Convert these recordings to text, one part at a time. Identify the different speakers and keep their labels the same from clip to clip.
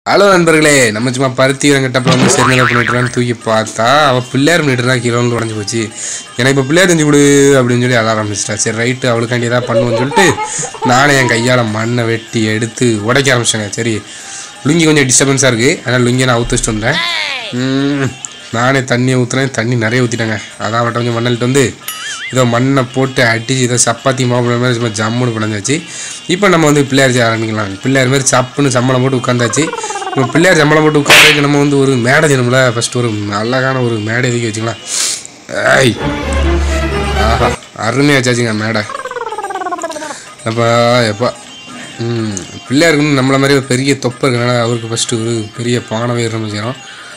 Speaker 1: hello நண்பர்களே நம்ம சும்மா பருத்தி வெங்கட்டப்பில் வந்து செருநிலை பண்ணிட்டுறான்னு தூக்கி பார்த்தா அவள் பிள்ளையார் பண்ணிட்டு இருந்தா கீழே வந்து உடஞ்சி போச்சு எனக்கு இப்போ பிள்ளையார் செஞ்சு கொடு அப்படின்னு சொல்லி அழ ஆரம்பிச்சிட்டா சரி ரைட்டு அவளுக்காண்டி ஏதாவது பண்ணுவோன்னு சொல்லிட்டு நானே என் கையால் மண்ணை வெட்டி எடுத்து உடைக்க ஆரம்பிச்சேங்க சரி லுங்கி கொஞ்சம் டிஸ்டர்பன்ஸாக இருக்குது அதனால் லுங்கியை நான் ஊற்றி வச்சுட்டு வந்தேன் ம், நானே தண்ணியை ஊற்றுனேன் தண்ணி நிறைய ஊற்றிட்டேங்க அதான் அவட்ட கொஞ்சம் மண்ணல்ட்டு வந்து இதோ மண்ணை போட்டு அடிச்சு இதை சப்பாத்தி மாப்பிள்ள மாதிரி சும்மா ஜம்முன்னு பிணைஞ்சாச்சு இப்போ நம்ம வந்து பிள்ளையார் செய்ய ஆரம்பிக்கலாம் பிள்ளையார் மாதிரி சப்புன்னு சம்பளம் போட்டு உட்காந்தாச்சு இப்போ பிள்ளையார் சம்பளம் போட்டு உட்காந்துக்கு நம்ம வந்து ஒரு மேடை தினம்ல ஃபஸ்ட்டு ஒரு அழகான ஒரு மேடை எதுக்கி வச்சுக்கலாம் ஐய் ஆஹா அருமையாக வச்சாச்சுங்க மேடை அப்போ எப்பா ம் பிள்ளையாருக்கு வந்து நம்மள மாதிரி ஒரு பெரிய தொப்பை இருக்கனால அவருக்கு ஃபஸ்ட்டு ஒரு பெரிய பானை வேறு நம்ம செய்கிறோம்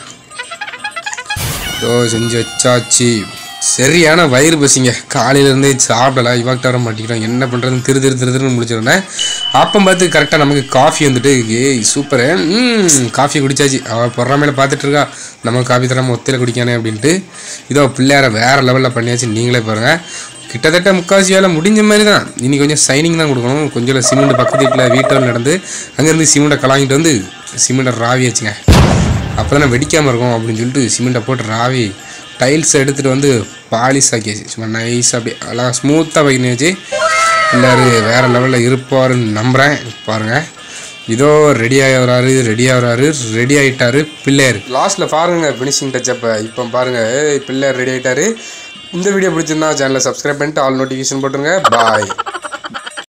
Speaker 1: ஓ செஞ்சு வச்சாச்சு சரியான வயிறு பசிங்க காலையிலேருந்தே சாப்பிடல இவாக்கிட்ட வர மாட்டேங்கிறோம் என்ன பண்ணுறதுன்னு திரு திரு திரு திருன்னு முடிச்சிருந்தேன் அப்போ பார்த்து கரெக்டாக நமக்கு காஃபி வந்துட்டு ஏய் சூப்பரு ம் காஃபி குடிச்சாச்சு அவள் பொறாமையில பார்த்துட்டு இருக்கா நமக்கு காஃபி தராமல் ஒத்தையில் குடிக்கானே அப்படின்ட்டு இதோ பிள்ளையார வேறு லெவலில் பண்ணியாச்சு நீங்களே பாருங்கள் கிட்டத்தட்ட முக்கால்வாசி வேலை முடிஞ்ச மாதிரி தான் இனி கொஞ்சம் சைனிங் தான் கொடுக்கணும் கொஞ்சம் சிமெண்ட் பக்கத்து வீட்டில் வீட்டில் நடந்து அங்கேருந்து சிமெண்ட்டை கலாங்கிட்டு வந்து சிமெண்ட்டை ராவி வச்சுங்க அப்போ தானே வெடிக்காமல் இருக்கும் அப்படின்னு சொல்லிட்டு சிமெண்ட்டை போட்டு ராவி டைல்ஸ் எடுத்துகிட்டு வந்து பாலிஷ் ஆக்கியாச்சு சும்மா நைஸாக அப்படியே அழகாக ஸ்மூத்தாக பண்ணி வச்சு எல்லோரும் வேறு லெவலில் இருப்பாருன்னு நம்புகிறேன் பாருங்கள் இதோ ரெடி ஆகிறாரு ரெடி ஆகிறாரு ரெடி ஆகிட்டாரு பிள்ளையார் லாஸ்ட்டில் பாருங்க ஃபினிஷிங் டச்சப்பை இப்போ பாருங்கள் ஏய், பிள்ளையார் ரெடி ஆகிட்டாரு இந்த வீடியோ பிடிச்சிருந்தா சேனலை சப்ஸ்கிரைப் பண்ணிட்டு ஆல் நோட்டிஃபிகேஷன் போட்டுருங்க பாய்